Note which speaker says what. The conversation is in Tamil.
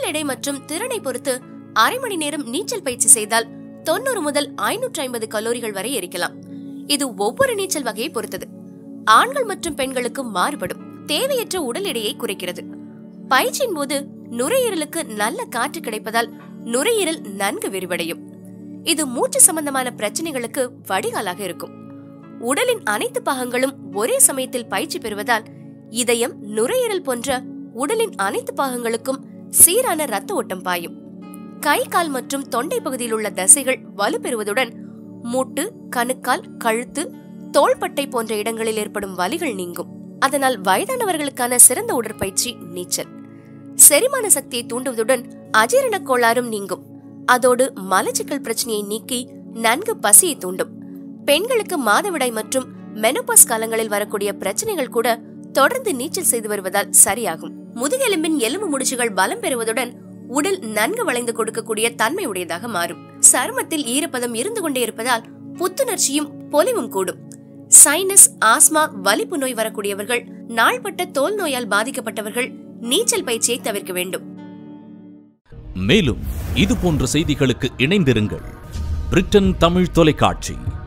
Speaker 1: உடல் எடை மற்றும் திறனை பொறுத்து அரை மணி நேரம் நீச்சல் பயிற்சி செய்தால் தொண்ணூறு முதல் ஐநூற்றி ஐம்பது கலோரிகள் வரை எரிக்கலாம் இது ஒவ்வொரு நீச்சல் வகையை பொறுத்தது ஆண்கள் மற்றும் பெண்களுக்கு மாறுபடும் தேவையற்ற உடல் எடையை குறைக்கிறது பயிற்சியின் போது நுரையீரலுக்கு நல்ல காற்று கிடைப்பதால் நுரையீரல் நன்கு விரிவடையும் இது மூச்சு சம்பந்தமான பிரச்சனைகளுக்கு வடிகாலாக இருக்கும் உடலின் அனைத்து பாகங்களும் ஒரே சமயத்தில் பயிற்சி பெறுவதால் இதயம் நுரையீரல் போன்ற உடலின் அனைத்து பாகங்களுக்கும் சீரான ரத்த ஓட்டம் பாயும் கை கால் மற்றும் தொண்டை பகுதியில் உள்ள தசைகள் வலுப்பெறுவதுடன் மூட்டு கணுக்கால் கழுத்து தோள்பட்டை போன்ற இடங்களில் ஏற்படும் வலிகள் நீங்கும் அதனால் வயதானவர்களுக்கான சிறந்த உடற்பயிற்சி நீச்சல் செரிமான சக்தியை தூண்டுவதுடன் அஜீரண கோளாறும் நீங்கும் அதோடு மலச்சிக்கல் பிரச்சனையை நீக்கி நன்கு பசியை தூண்டும் பெண்களுக்கு மாதவிடாய் மற்றும் மெனோபாஸ் காலங்களில் வரக்கூடிய பிரச்சனைகள் கூட தொடர்ந்து நீச்சல் செய்து வருவதால் சரியாகும் முதுகெலும்பின் எலும்பு முடிச்சுகள் பலம் பெறுவதுடன் உடல் நன்கு வளைந்து கொடுக்கக்கூடிய தன்மை உடையதாக மாறும் சருமத்தில் ஈரப்பதம் இருந்து கொண்டே இருப்பதால் புத்துணர்ச்சியும் பொலிவும் கூடும் சைனஸ் ஆஸ்மா வலிப்பு நோய் வரக்கூடியவர்கள் நாள்பட்ட தோல் நோயால் பாதிக்கப்பட்டவர்கள் நீச்சல் பயிற்சியை தவிர்க்க வேண்டும்
Speaker 2: மேலும் இது போன்ற செய்திகளுக்கு இணைந்திருங்கள் பிரிட்டன் தமிழ் தொலைக்காட்சி